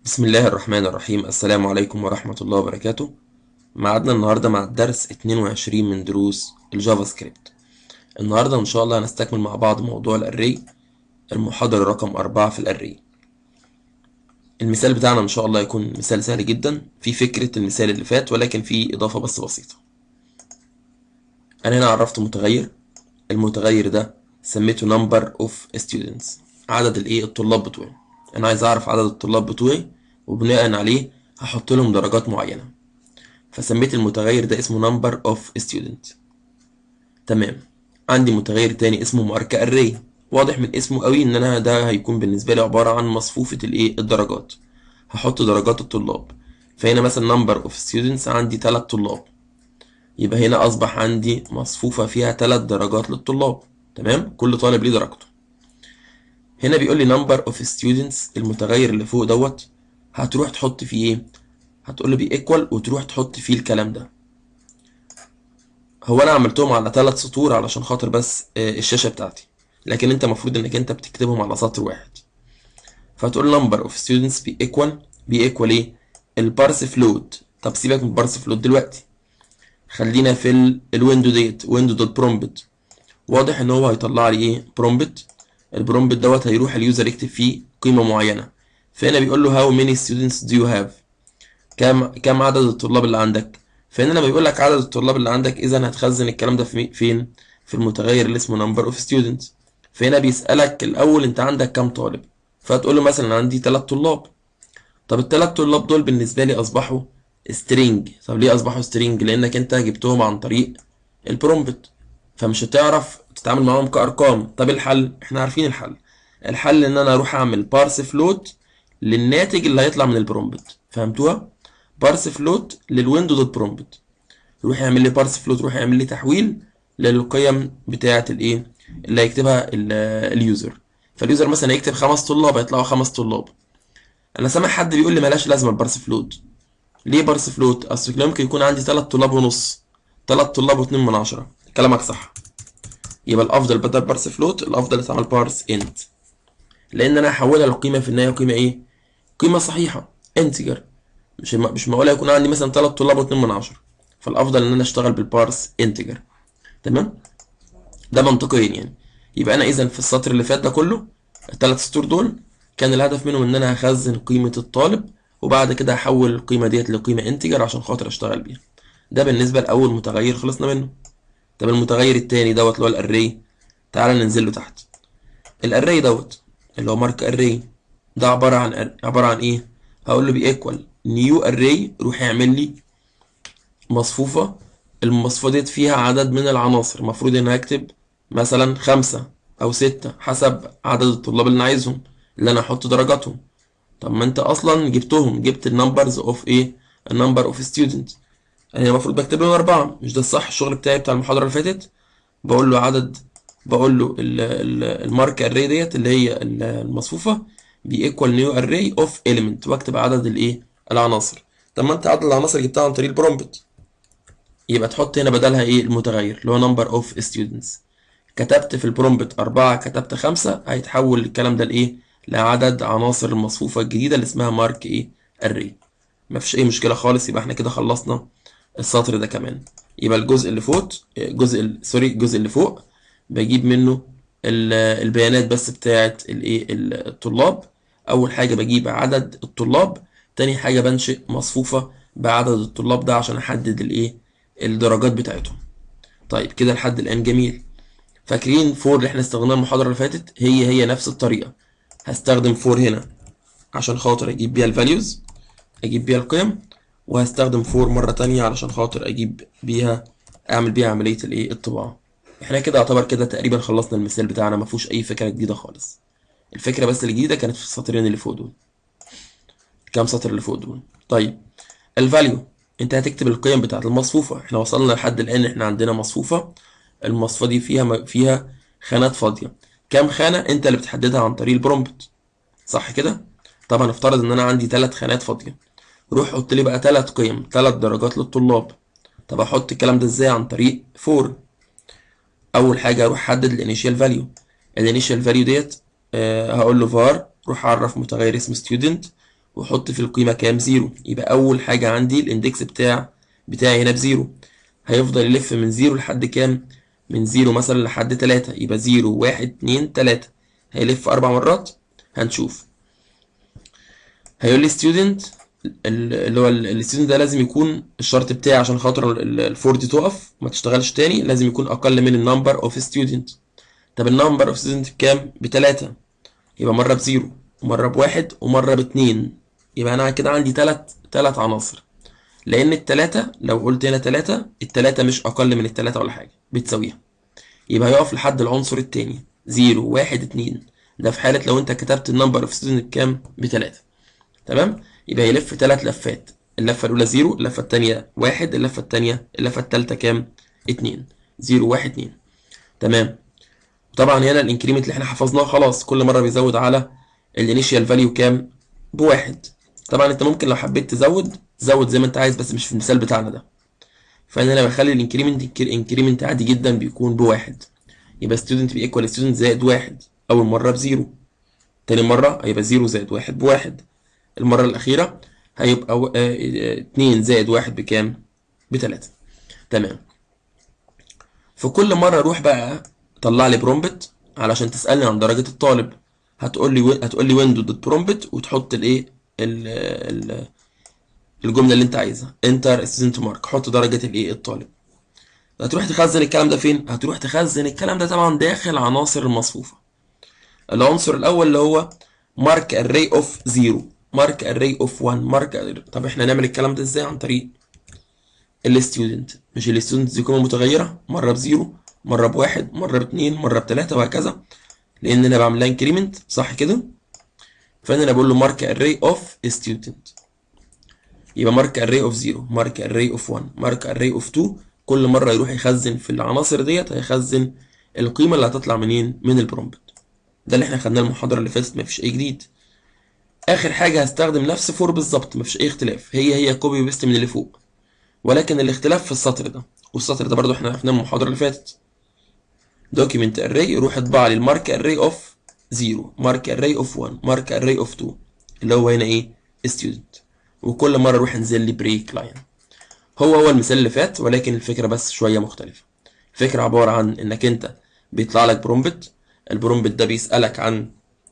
بسم الله الرحمن الرحيم السلام عليكم ورحمة الله وبركاته معادنا النهاردة مع الدرس 22 من دروس الجافا سكريبت النهاردة إن شاء الله هنستكمل مع بعض موضوع الأري المحاضرة رقم أربعة في الأري المثال بتاعنا إن شاء الله يكون مثال سهل جدا في فكرة المثال اللي فات ولكن في إضافة بس بسيطة أنا هنا عرفت متغير المتغير ده سميته number of students عدد الإيه الطلاب بتوعي أنا عايز أعرف عدد الطلاب بتوعي وبناء عليه هحط لهم درجات معينة فسميت المتغير ده اسمه number of student تمام عندي متغير تاني اسمه ماركة array واضح من اسمه قوي ان انا ده هيكون بالنسبة لي عبارة عن مصفوفة الايه الدرجات هحط درجات الطلاب فهنا مثلا number of students عندي تلات طلاب يبقى هنا اصبح عندي مصفوفة فيها تلات درجات للطلاب تمام كل طالب ليه درجته هنا بيقول لي number of students المتغير اللي فوق دوت هتروح تحط فيه ايه هتقول له بي equal وتروح تحط فيه الكلام ده هو انا عملتهم على ثلاث سطور علشان خاطر بس آه، الشاشة بتاعتي لكن انت المفروض انك انت بتكتبهم على سطر واحد فتقول number of students بي equal بي equal ايه البارس فلوت طب سيبك من البارس فلوت دلوقتي خلينا في ال- الويندو ديت ويندو دوت برومبت واضح ان هو هيطلع لي ايه برومبت البرومبت دوت هيروح اليوزر يكتب فيه قيمة معينة فهنا بيقول له how many students do you have كام كام عدد الطلاب اللي عندك فهنا لما بيقول لك عدد الطلاب اللي عندك اذا هتخزن الكلام ده في مي- فين في المتغير اللي اسمه number of students فهنا بيسألك الاول انت عندك كام طالب فتقول له مثلا عندي 3 طلاب طب الثلاث طلاب دول بالنسبة لي أصبحوا string طب ليه أصبحوا string لأنك أنت جبتهم عن طريق البرومبت فمش هتعرف تتعامل معاهم كأرقام طب الحل إحنا عارفين الحل الحل إن أنا أروح أعمل بارس فلوت للناتج اللي هيطلع من البرومبت فهمتوها؟ بارس فلوت للويندو دوت برومبت يروح يعمل لي بارس فلوت يروح يعمل لي تحويل للقيم بتاعة الإيه اللي هيكتبها ال- اليوزر فاليوزر مثلا يكتب خمس طلاب هيطلعوا خمس طلاب انا سامع حد بيقول لي ملهاش لازمه البارس فلوت ليه بارس فلوت اصل كده ممكن يكون عندي تلات طلاب ونص تلات طلاب واتنين من عشرة كلامك صح يبقى الافضل بدل بارس فلوت الافضل يتعمل بارس انت لان انا هحولها لقيمه في النهايه قيمه ايه قيمه صحيحه انتجر مش مش معقول يكون عندي مثلا تلات طلاب واتنين من عشرة فالافضل ان انا اشتغل بالبارس انتجر تمام ده منطقيا يعني يبقى انا اذا في السطر اللي فات ده كله الثلاث سطور دول كان الهدف منهم ان انا هخزن قيمة الطالب وبعد كده هحول القيمة ديت لقيمة انتجر عشان خاطر اشتغل بيها ده بالنسبة لأول متغير خلصنا منه طب المتغير التاني دوت اللي هو الاري تعالى ننزل له تحت الاري دوت اللي هو مارك اري ده عبارة عن عبارة عن ايه هقول له بي ايكوال نيو اري روح يعمل لي مصفوفة المصفوفة ديت فيها عدد من العناصر المفروض ان هكتب مثلا خمسة او ستة حسب عدد الطلاب اللي انا عايزهم اللي انا احط درجاتهم طب ما انت اصلا جبتهم جبت النمبرز اوف ايه النمبر اوف ستودنت انا المفروض بكتب لهم اربعة مش ده الصح الشغل بتاعي بتاع المحاضرة اللي فاتت بقول له عدد بقول له المارك اري ديت اللي هي ال- المصفوفة بيكوال نيو اري اوف element واكتب عدد الايه العناصر طب ما انت عدد العناصر جبتها عن طريق البرومبت يبقى تحط هنا بدلها ايه المتغير اللي هو number of students كتبت في البرومبت أربعة كتبت خمسة هيتحول الكلام ده لإيه لعدد عناصر المصفوفة الجديدة اللي اسمها مارك إيه array مفيش أي مشكلة خالص يبقى احنا كده خلصنا السطر ده كمان يبقى الجزء اللي فوق الجزء ال- سوري الجزء اللي فوق بجيب منه ال- البيانات بس بتاعة الإيه ال- الطلاب أول حاجة بجيب عدد الطلاب تاني حاجة بنشئ مصفوفة بعدد الطلاب ده عشان أحدد الإيه الدرجات بتاعتهم طيب كده لحد الآن جميل فاكرين فور اللي احنا استخدمناها المحاضرة اللي فاتت هي هي نفس الطريقة هستخدم فور هنا عشان خاطر اجيب بيها الفاليوز اجيب بيها القيم وهستخدم فور مرة تانية علشان خاطر اجيب بيها اعمل بيها عملية الايه الطباعة احنا كده يعتبر كده تقريبا خلصنا المثال بتاعنا ما فيهوش اي فكرة جديدة خالص الفكرة بس الجديدة كانت في السطرين اللي فوق دول كام سطر اللي فوق دول طيب الفاليو انت هتكتب القيم بتاعت المصفوفة احنا وصلنا لحد الآن احنا عندنا مصفوفة المصفوفة دي فيها فيها خانات فاضية كام خانة انت اللي بتحددها عن طريق البرومبت صح كده طب هنفترض ان انا عندي ثلاث خانات فاضية روح حط لي بقى ثلاث قيم ثلاث درجات للطلاب طب احط الكلام ده ازاي عن طريق فور اول حاجة اروح احدد الانيشال فاليو الانيشال فاليو ديت آه هقول له var روح اعرف متغير اسمه student واحط في القيمة كام زيرو يبقى أول حاجة عندي الاندكس بتاع بتاعي هنا بزيرو هيفضل يلف من زيرو لحد كام من زيرو مثلا لحد تلاتة يبقى زيرو واحد اتنين تلاتة هيلف أربع مرات هنشوف هيقول لي student اللي هو الستودنت ده لازم يكون الشرط بتاعي عشان خاطر الفور دي تقف ما تشتغلش تاني لازم يكون أقل من النمبر اوف ستودنت طب النمبر اوف ستودنت بكام؟ بتلاتة يبقى مرة بزيرو ومرة بواحد ومرة باتنين يبقى أنا كده عندي تلات تلات عناصر لأن التلاتة لو قلت هنا تلاتة التلاتة مش أقل من التلاتة ولا حاجة بتساويها يبقى هيقف لحد العنصر التاني زيرو واحد اتنين ده في حالة لو أنت كتبت النمبر اوف ستودنت بكام؟ بتلاتة تمام؟ يبقى يلف تلات لفات اللفة الأولى زيرو اللفة التانية واحد اللفة التانية اللفة التالتة كام؟ اتنين زيرو واحد اتنين تمام طبعا هنا الانكريمنت اللي احنا حفظناه خلاص كل مرة بيزود على الانيشيال فاليو كام؟ بواحد طبعا انت ممكن لو حبيت تزود زود زي ما انت عايز بس مش في المثال بتاعنا ده فانا لما بخلي الانكريمنت انكريمنت عادي جدا بيكون بواحد يبقى ستودنت بيكوال ستودنت زائد واحد اول مرة بزيرو تاني مرة هيبقى زيرو زائد واحد بواحد المرة الأخيرة هيبقى و... آه... اتنين زائد واحد بكام؟ بتلاتة تمام في كل مرة أروح بقى طلع لي برومبت علشان تسألني عن درجة الطالب هتقول لي و... هتقول لي ويندو دوت برومبت وتحط الايه ال... ال... الجملة اللي أنت عايزها انتر ستودنت مارك حط درجة الايه الطالب هتروح تخزن الكلام ده فين؟ هتروح تخزن الكلام ده طبعا داخل عناصر المصفوفة العنصر الأول اللي هو مارك array اوف زيرو مارك array اوف 1 مارك طب احنا نعمل الكلام ده ازاي عن طريق الستودنت مش الستودنت دي قيمه متغيره مره بزيرو مره بواحد مره باتنين مره بتلاته وهكذا لان انا بعمل لها انكريمنت صح كده فانا انا بقول له مارك array اوف ستودنت يبقى مارك array اوف 0 مارك array اوف 1 مارك array اوف 2 كل مره يروح يخزن في العناصر ديت هيخزن القيمه اللي هتطلع منين من البرومبت ده اللي احنا خدناه المحاضره اللي فاتت مفيش اي جديد اخر حاجه هستخدم نفس فور بالظبط مفيش اي اختلاف هي هي كوبي وبيست من اللي فوق ولكن الاختلاف في السطر ده والسطر ده برضو احنا عرفناه من المحاضره اللي فاتت دوكيمنت اري يروح يطبع لي المارك اري اوف 0 مارك اري اوف 1 مارك اري اوف 2 اللي هو هنا ايه ستودنت وكل مره اروح انزل لي بريك لاين هو هو المثال اللي فات ولكن الفكره بس شويه مختلفه الفكره عباره عن انك انت بيطلع لك برومبت البرومبت ده بيسالك عن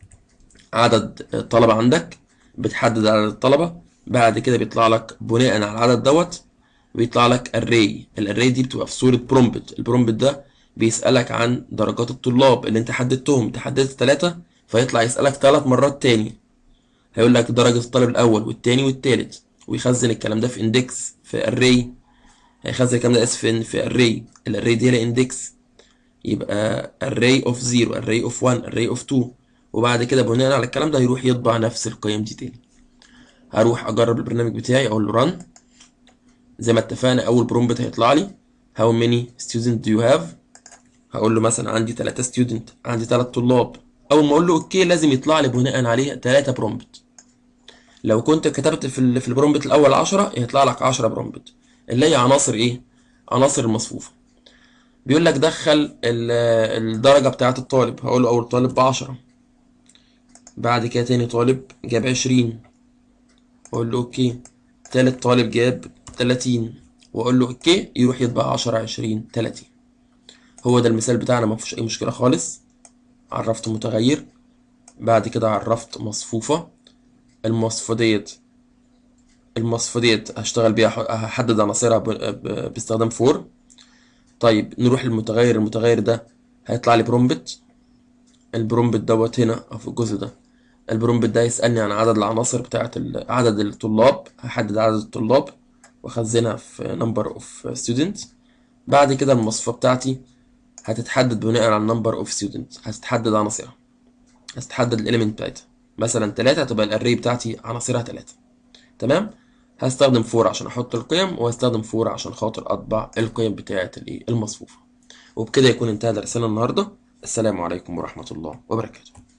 عدد الطلبة عندك بتحدد عدد الطلبة بعد كده بيطلع لك بناء على العدد دوت بيطلع لك array الاري دي بتبقى في صورة برومبت البرومبت ده بيسألك عن درجات الطلاب اللي انت حددتهم انت حددت ثلاثة فيطلع يسألك ثلاث مرات تاني هيقول لك درجة الطالب الأول والتاني والتالت ويخزن الكلام ده في اندكس في array هيخزن الكلام ده اسف في في array الاري دي هي اندكس يبقى array of 0 array of 1 array of 2 وبعد كده بناء على الكلام ده هيروح يطبع نفس القيم دي تاني هروح اجرب البرنامج بتاعي اقول له run زي ما اتفقنا اول برومبت هيطلع لي how many students do you have هقول له مثلا عندي 3 student عندي 3 طلاب اول ما اقول له اوكي لازم يطلع لي بناء عليه 3 برومبت لو كنت كتبت في ال في البرومبت الاول 10 يطلع لك 10 برومبت اللي هي عناصر ايه عناصر المصفوفه بيقول لك دخل الدرجه بتاعه الطالب هقول له اول طالب ب 10 بعد كده تاني طالب جاب عشرين واقول له اوكي تالت طالب جاب تلاتين واقول له اوكي يروح يطبع عشرة عشرين تلاتين هو ده المثال بتاعنا ما فيهوش اي مشكله خالص عرفت متغير بعد كده عرفت مصفوفه المصفوفه ديت المصفوفه ديت هشتغل بيها هحدد عناصرها باستخدام فور طيب نروح للمتغير المتغير ده هيطلع لي برومبت البرومبت دوت هنا او في الجزء ده البرومبت ده يسألني عن عدد العناصر بتاعة عدد الطلاب هحدد عدد الطلاب واخزنها في number of students بعد كده المصفوفة بتاعتي هتتحدد بناء على number of students هتتحدد عناصرها هتتحدد الاليمنت بتاعتها مثلا تلاتة هتبقى الاري بتاعتي عناصرها تلاتة تمام هستخدم فور عشان احط القيم وهستخدم فور عشان خاطر اطبع القيم بتاعة المصفوفة وبكده يكون انتهى درسنا النهارده السلام عليكم ورحمة الله وبركاته